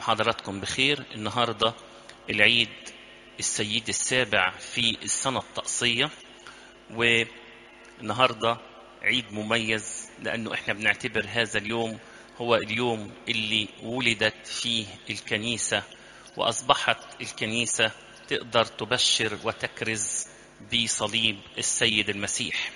حضراتكم بخير النهاردة العيد السيد السابع في السنة الطقسية والنهاردة عيد مميز لأنه إحنا بنعتبر هذا اليوم هو اليوم اللي ولدت فيه الكنيسة وأصبحت الكنيسة تقدر تبشر وتكرز بصليب السيد المسيح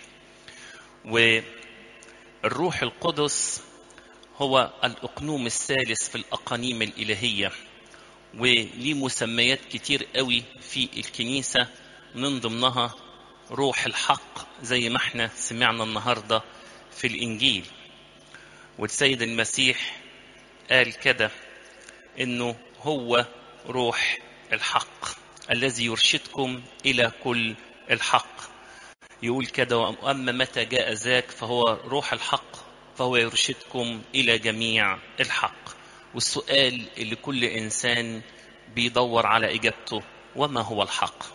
والروح القدس هو الأقنوم الثالث في الأقانيم الإلهية وليه مسميات كتير قوي في الكنيسة من ضمنها روح الحق زي ما احنا سمعنا النهاردة في الإنجيل والسيد المسيح قال كده إنه هو روح الحق الذي يرشدكم إلى كل الحق يقول كده وأما متى جاء ذاك فهو روح الحق فهو يرشدكم إلى جميع الحق والسؤال اللي كل إنسان بيدور على إجابته وما هو الحق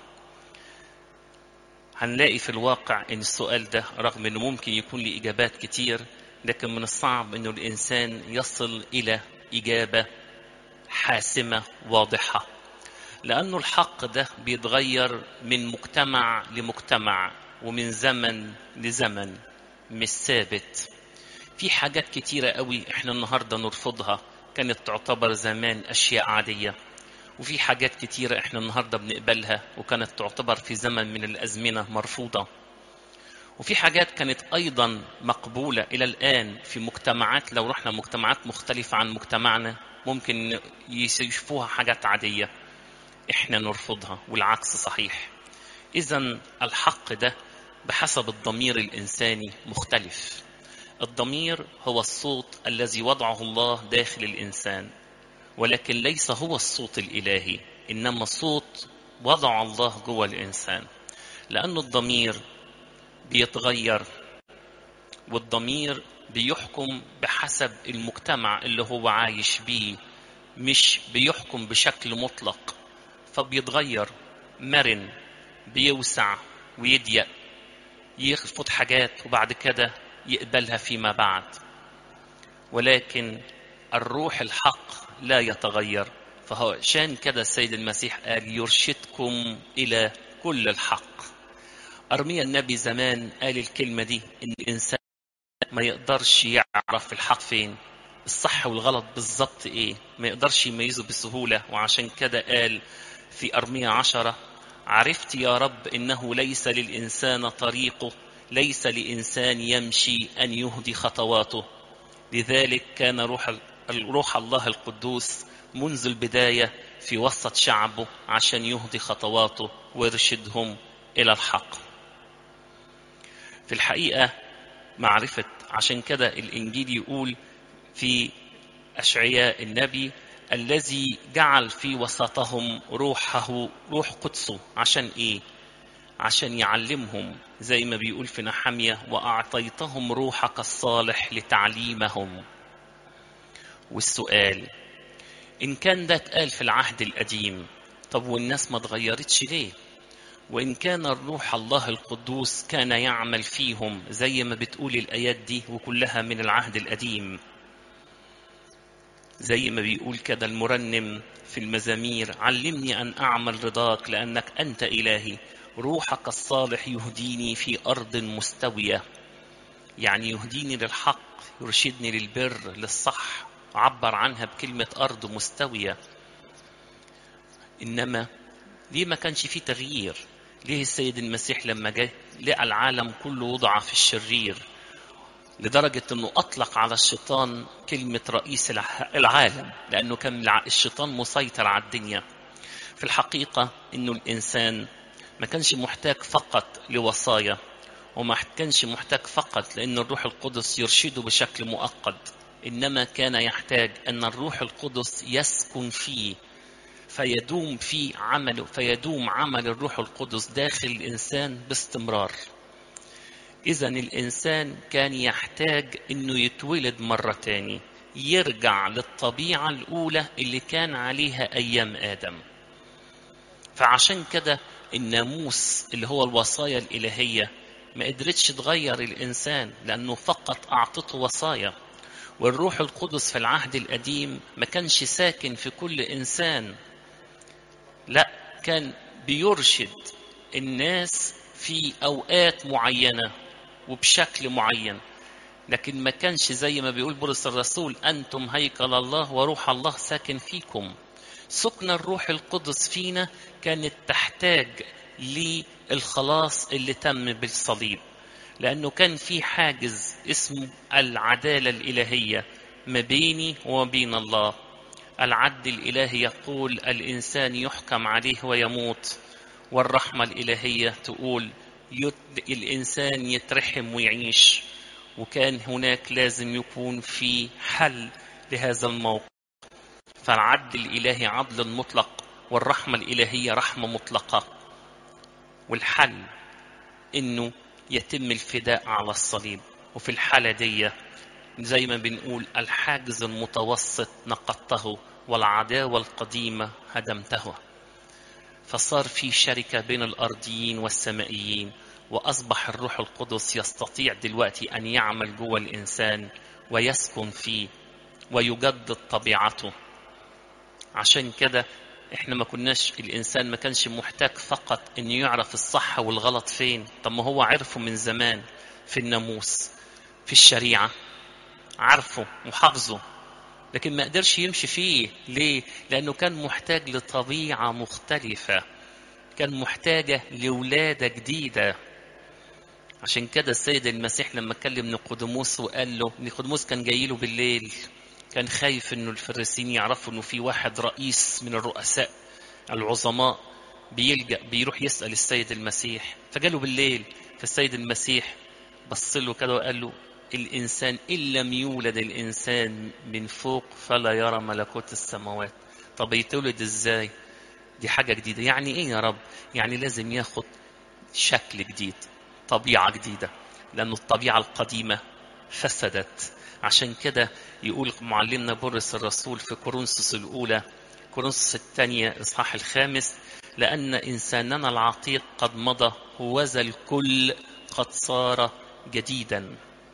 هنلاقي في الواقع ان السؤال ده رغم انه ممكن يكون له اجابات كتير لكن من الصعب انه الانسان يصل الى اجابه حاسمه واضحه لانه الحق ده بيتغير من مجتمع لمجتمع ومن زمن لزمن مش ثابت في حاجات كتيره قوي احنا النهارده نرفضها كانت تعتبر زمان اشياء عاديه وفي حاجات كتيرة احنا النهاردة بنقبلها وكانت تعتبر في زمن من الأزمنة مرفوضة وفي حاجات كانت أيضا مقبولة إلى الآن في مجتمعات لو رحنا مجتمعات مختلفة عن مجتمعنا ممكن يشوفوها حاجات عادية احنا نرفضها والعكس صحيح إذا الحق ده بحسب الضمير الإنساني مختلف الضمير هو الصوت الذي وضعه الله داخل الإنسان ولكن ليس هو الصوت الإلهي إنما صوت وضع الله جوه الإنسان لأن الضمير بيتغير والضمير بيحكم بحسب المجتمع اللي هو عايش بيه مش بيحكم بشكل مطلق فبيتغير مرن بيوسع ويضيق يرفض حاجات وبعد كده يقبلها فيما بعد ولكن الروح الحق لا يتغير فهو عشان كده السيد المسيح قال يرشدكم إلى كل الحق أرميا النبي زمان قال الكلمة دي إن الإنسان ما يقدرش يعرف الحق فين الصح والغلط بالظبط إيه ما يقدرش يميزه بسهولة وعشان كده قال في أرميا عشرة عرفت يا رب إنه ليس للإنسان طريقه ليس لإنسان يمشي أن يهدي خطواته لذلك كان روح الروح الله القدوس منذ البداية في وسط شعبه عشان يهدي خطواته ويرشدهم إلى الحق في الحقيقة معرفة عشان كده الإنجيل يقول في أشعياء النبي الذي جعل في وسطهم روحه روح قدسه عشان إيه؟ عشان يعلمهم زي ما بيقول في نحمية وأعطيتهم روحك الصالح لتعليمهم والسؤال إن كان ده اتقال في العهد القديم طب والناس ما اتغيرتش ليه؟ وإن كان الروح الله القدوس كان يعمل فيهم زي ما بتقول الآيات دي وكلها من العهد القديم زي ما بيقول كده المرنم في المزامير علمني أن أعمل رضاك لأنك أنت إلهي روحك الصالح يهديني في أرض مستوية يعني يهديني للحق يرشدني للبر للصح عبر عنها بكلمة أرض مستوية إنما ليه ما كانش فيه تغيير ليه السيد المسيح لما جه لقى العالم كله وضع في الشرير لدرجة أنه أطلق على الشيطان كلمة رئيس العالم لأنه كان الشيطان مسيطر على الدنيا في الحقيقة أنه الإنسان ما كانش محتاج فقط لوصايا وما كانش محتاج فقط لأن الروح القدس يرشده بشكل مؤقت إنما كان يحتاج أن الروح القدس يسكن فيه فيدوم في عمله فيدوم عمل الروح القدس داخل الإنسان باستمرار إذا الإنسان كان يحتاج أنه يتولد مرة تاني يرجع للطبيعة الأولى اللي كان عليها أيام آدم فعشان كده الناموس اللي هو الوصايا الإلهية ما قدرتش تغير الإنسان لأنه فقط أعطته وصايا والروح القدس في العهد القديم ما كانش ساكن في كل إنسان لا كان بيرشد الناس في أوقات معينة وبشكل معين لكن ما كانش زي ما بيقول بولس الرسول أنتم هيكل الله وروح الله ساكن فيكم سكن الروح القدس فينا كانت تحتاج للخلاص اللي تم بالصليب لأنه كان في حاجز اسمه العدالة الإلهية ما بيني وما بين الله العدل الإلهي يقول الإنسان يحكم عليه ويموت والرحمة الإلهية تقول يت... الإنسان يترحم ويعيش وكان هناك لازم يكون في حل لهذا الموقف فالعدل الإلهي عدل مطلق والرحمة الإلهية رحمة مطلقة والحل إنه يتم الفداء على الصليب وفي الحالة دي زي ما بنقول الحاجز المتوسط نقضته والعداوة القديمة هدمته فصار في شركة بين الأرضيين والسمائيين وأصبح الروح القدس يستطيع دلوقتي أن يعمل جوه الإنسان ويسكن فيه ويجدد طبيعته عشان كده احنا ما كناش الانسان ما كانش محتاج فقط انه يعرف الصح والغلط فين طب ما هو عرفه من زمان في الناموس في الشريعه عارفه وحافظه لكن ما قدرش يمشي فيه ليه لانه كان محتاج لطبيعه مختلفه كان محتاجه لولاده جديده عشان كده السيد المسيح لما كلم نيقوديموس وقال له نيقوديموس كان جاي له بالليل كان خايف انه الفريسيين يعرفوا انه في واحد رئيس من الرؤساء العظماء بيلجأ بيروح يسأل السيد المسيح فجاله بالليل فالسيد المسيح بص له كده وقال له الإنسان إن لم يولد الإنسان من فوق فلا يرى ملكوت السماوات طب يتولد إزاي دي حاجة جديدة يعني إيه يا رب يعني لازم ياخد شكل جديد طبيعة جديدة لأن الطبيعة القديمة فسدت عشان كده يقول معلمنا بولس الرسول في كورنثوس الأولى كورنثوس الثانية إصحاح الخامس لأن إنساننا العتيق قد مضى وذا الكل قد صار جديدا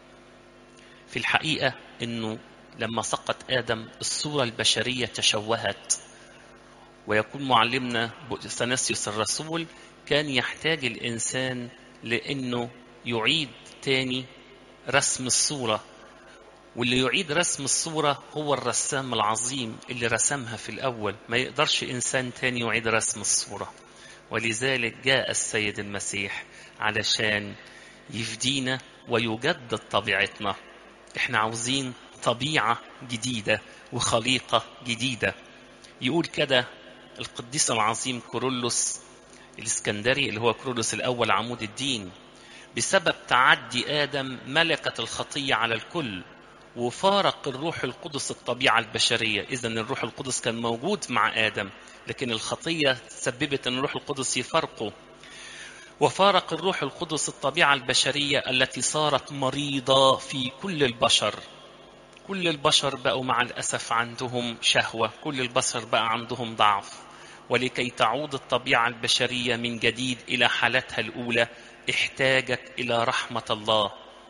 في الحقيقة أنه لما سقط آدم الصورة البشرية تشوهت ويكون معلمنا ثناسيوس الرسول كان يحتاج الإنسان لأنه يعيد تاني رسم الصورة واللي يعيد رسم الصورة هو الرسام العظيم اللي رسمها في الأول ما يقدرش إنسان تاني يعيد رسم الصورة ولذلك جاء السيد المسيح علشان يفدينا ويجدد طبيعتنا احنا عاوزين طبيعة جديدة وخليقة جديدة يقول كده القديس العظيم كورولوس الاسكندري اللي هو كورولوس الأول عمود الدين بسبب تعدي آدم ملكة الخطية على الكل وفارق الروح القدس الطبيعة البشرية إذا الروح القدس كان موجود مع آدم لكن الخطية سببت أن الروح القدس يفرقه وفارق الروح القدس الطبيعة البشرية التي صارت مريضة في كل البشر كل البشر بقوا مع الأسف عندهم شهوة كل البشر بقى عندهم ضعف ولكي تعود الطبيعة البشرية من جديد إلى حالتها الأولى احتاجت إلى رحمة الله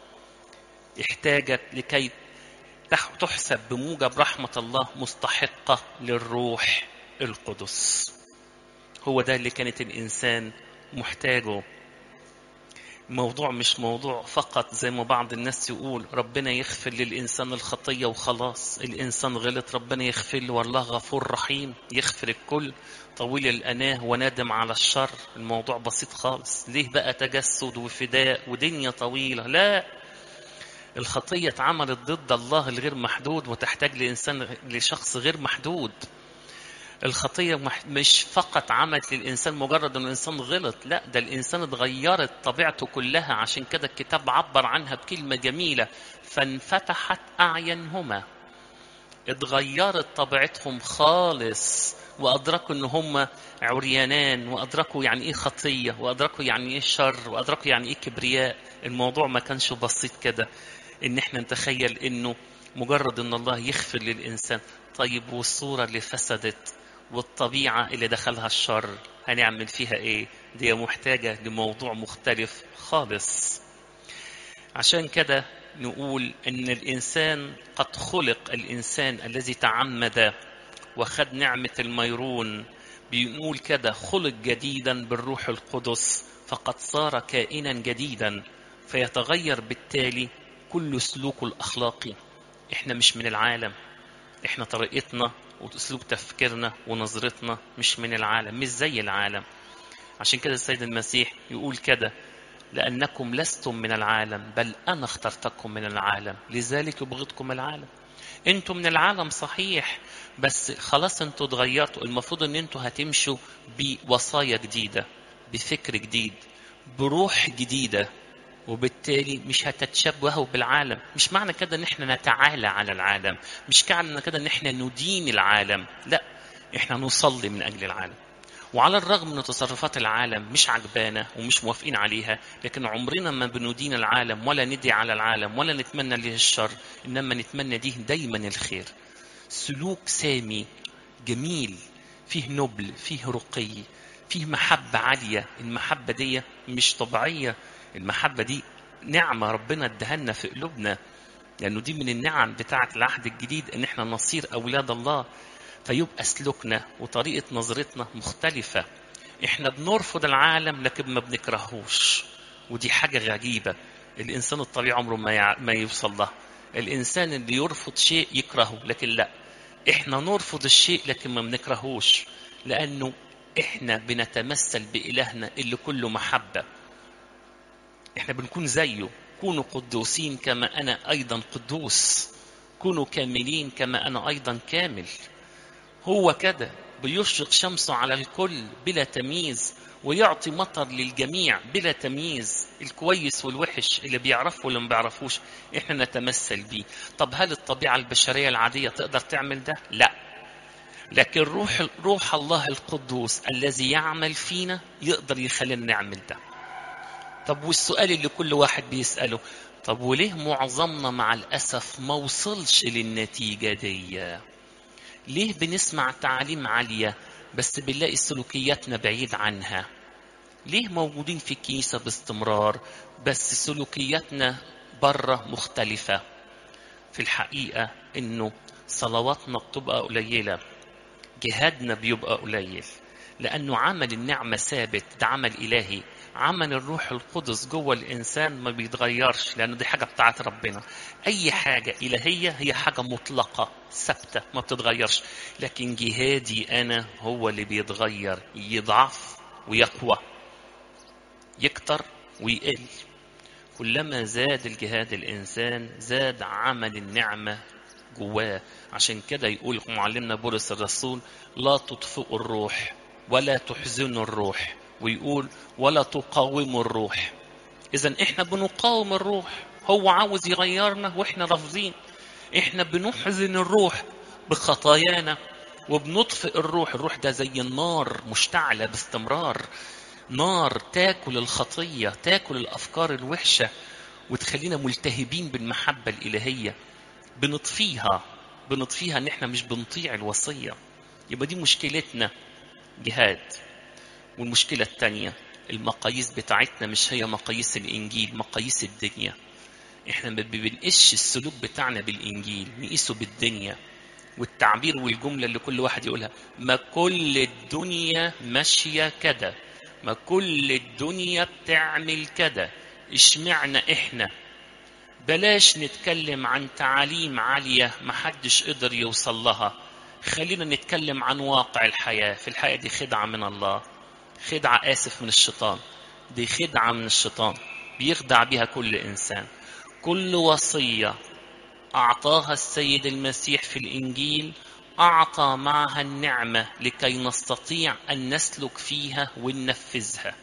احتاجت لكي تحسب بموجب رحمة الله مستحقة للروح القدس هو ده اللي كانت الإنسان محتاجه الموضوع مش موضوع فقط زي ما بعض الناس يقول ربنا يغفر للإنسان الخطية وخلاص الإنسان غلط ربنا يغفر له والله غفور رحيم يغفر الكل طويل الأناه ونادم على الشر الموضوع بسيط خالص ليه بقى تجسد وفداء ودنيا طويلة لا الخطية اتعملت ضد الله الغير محدود وتحتاج لإنسان لشخص غير محدود الخطية مش فقط عملت للإنسان مجرد أن الإنسان غلط لا ده الإنسان اتغيرت طبيعته كلها عشان كده الكتاب عبر عنها بكلمة جميلة فانفتحت أعينهما اتغيرت طبيعتهم خالص وأدركوا أن هم عريانان وأدركوا يعني إيه خطية وأدركوا يعني إيه شر وأدركوا يعني إيه كبرياء الموضوع ما كانش بسيط كده إن إحنا نتخيل إنه مجرد إن الله يغفر للإنسان طيب والصورة اللي فسدت والطبيعة اللي دخلها الشر هنعمل فيها ايه دي محتاجة لموضوع مختلف خالص عشان كده نقول ان الانسان قد خلق الانسان الذي تعمد وخد نعمه الميرون بنقول كده خلق جديدا بالروح القدس فقد صار كائنا جديدا فيتغير بالتالي كل سلوكه الاخلاقي احنا مش من العالم احنا طريقتنا واسلوب تفكيرنا ونظرتنا مش من العالم مش زي العالم عشان كده السيد المسيح يقول كده لأنكم لستم من العالم بل أنا اخترتكم من العالم لذلك يبغضكم العالم انتوا من العالم صحيح بس خلاص انتوا اتغيرتوا المفروض ان انتوا هتمشوا بوصايا جديدة بفكر جديد بروح جديدة وبالتالي مش هتتشبهوا بالعالم مش معنى كده ان احنا نتعالى على العالم مش معنى كده ان احنا ندين العالم لا احنا نصلي من اجل العالم وعلى الرغم من تصرفات العالم مش عجبانة ومش موافقين عليها لكن عمرنا ما بندين العالم ولا ندعي على العالم ولا نتمنى له الشر إنما نتمنى ليه دايما الخير سلوك سامي جميل فيه نبل فيه رقي فيه محبة عالية المحبة دي مش طبيعية المحبة دي نعمة ربنا ادهلنا في قلوبنا لأنه دي من النعم بتاعة العهد الجديد إن احنا نصير أولاد الله فيبقى سلوكنا وطريقة نظرتنا مختلفة احنا بنرفض العالم لكن ما بنكرهوش ودي حاجة غريبة الإنسان الطبيعي عمره ما, يع... ما يوصل له الإنسان اللي يرفض شيء يكرهه لكن لا احنا نرفض الشيء لكن ما بنكرهوش لأنه احنا بنتمثل بإلهنا اللي كله محبة احنا بنكون زيه كونوا قدوسين كما أنا أيضا قدوس كونوا كاملين كما أنا أيضا كامل هو كده بيشرق شمسه على الكل بلا تمييز ويعطي مطر للجميع بلا تمييز الكويس والوحش اللي بيعرفه واللي ما بيعرفوش احنا نتمثل بيه طب هل الطبيعة البشرية العادية تقدر تعمل ده لا لكن روح روح الله القدوس الذي يعمل فينا يقدر يخلينا نعمل ده طب والسؤال اللي كل واحد بيسأله طب وليه معظمنا مع الأسف ما وصلش للنتيجة دي ليه بنسمع تعاليم عالية بس بنلاقي سلوكياتنا بعيد عنها ليه موجودين في الكنيسة باستمرار بس سلوكياتنا بره مختلفة في الحقيقة انه صلواتنا بتبقى قليلة جهادنا بيبقى قليل لأنه عمل النعمة ثابت ده عمل إلهي عمل الروح القدس جوه الإنسان ما بيتغيرش لأنه دي حاجة بتاعت ربنا أي حاجة إلهية هي حاجة مطلقة ثابتة ما بتتغيرش لكن جهادي أنا هو اللي بيتغير يضعف ويقوى يكتر ويقل كلما زاد الجهاد الإنسان زاد عمل النعمة جواه عشان كده يقول معلمنا بولس الرسول لا تطفئوا الروح ولا تحزنوا الروح ويقول ولا تقاوموا الروح اذا احنا بنقاوم الروح هو عاوز يغيرنا واحنا رافضين احنا بنحزن الروح بخطايانا وبنطفئ الروح الروح ده زي النار مشتعلة باستمرار نار تاكل الخطية تاكل الأفكار الوحشة وتخلينا ملتهبين بالمحبة الإلهية بنطفيها بنطفيها ان احنا مش بنطيع الوصية يبقى دي مشكلتنا جهاد والمشكلة الثانية المقاييس بتاعتنا مش هي مقاييس الإنجيل مقاييس الدنيا احنا ما بنقيسش السلوك بتاعنا بالإنجيل نقيسه بالدنيا والتعبير والجملة اللي كل واحد يقولها ما كل الدنيا ماشية كده ما كل الدنيا بتعمل كده اشمعنا احنا بلاش نتكلم عن تعاليم عالية محدش قدر يوصل لها خلينا نتكلم عن واقع الحياة في الحياة دي خدعة من الله خدعة آسف من الشيطان دي خدعة من الشيطان بيخدع بها كل إنسان كل وصية أعطاها السيد المسيح في الإنجيل أعطى معها النعمة لكي نستطيع أن نسلك فيها وننفذها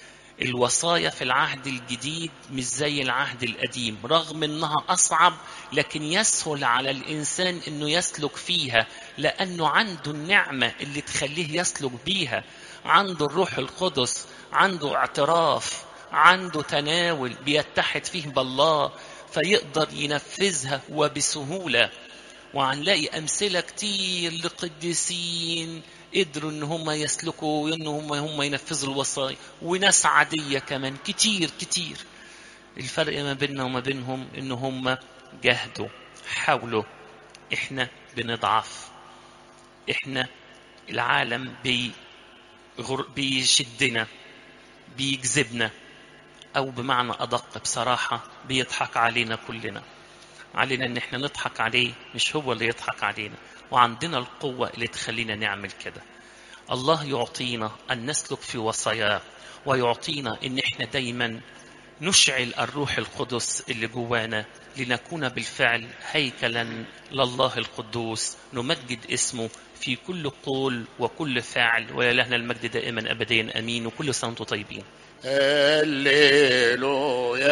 الوصايا في العهد الجديد مش زي العهد القديم رغم انها اصعب لكن يسهل على الانسان انه يسلك فيها لانه عنده النعمه اللي تخليه يسلك بيها عنده الروح القدس عنده اعتراف عنده تناول بيتحد فيه بالله فيقدر ينفذها وبسهوله وهنلاقي امثله كتير لقديسين قدروا ان هم يسلكوا وان هم هم ينفذوا الوصايا وناس عاديه كمان كتير كتير الفرق ما بيننا وما بينهم ان هم جاهدوا حاولوا احنا بنضعف احنا العالم بي غر... بيشدنا بيجذبنا او بمعنى ادق بصراحه بيضحك علينا كلنا علينا ان احنا نضحك عليه مش هو اللي يضحك علينا وعندنا القوه اللي تخلينا نعمل كده الله يعطينا ان نسلك في وصاياه ويعطينا ان احنا دايما نشعل الروح القدس اللي جوانا لنكون بالفعل هيكلا لله القدوس نمجد اسمه في كل قول وكل فعل ولله المجد دائما ابديا امين وكل سنه وانتم طيبين هللويا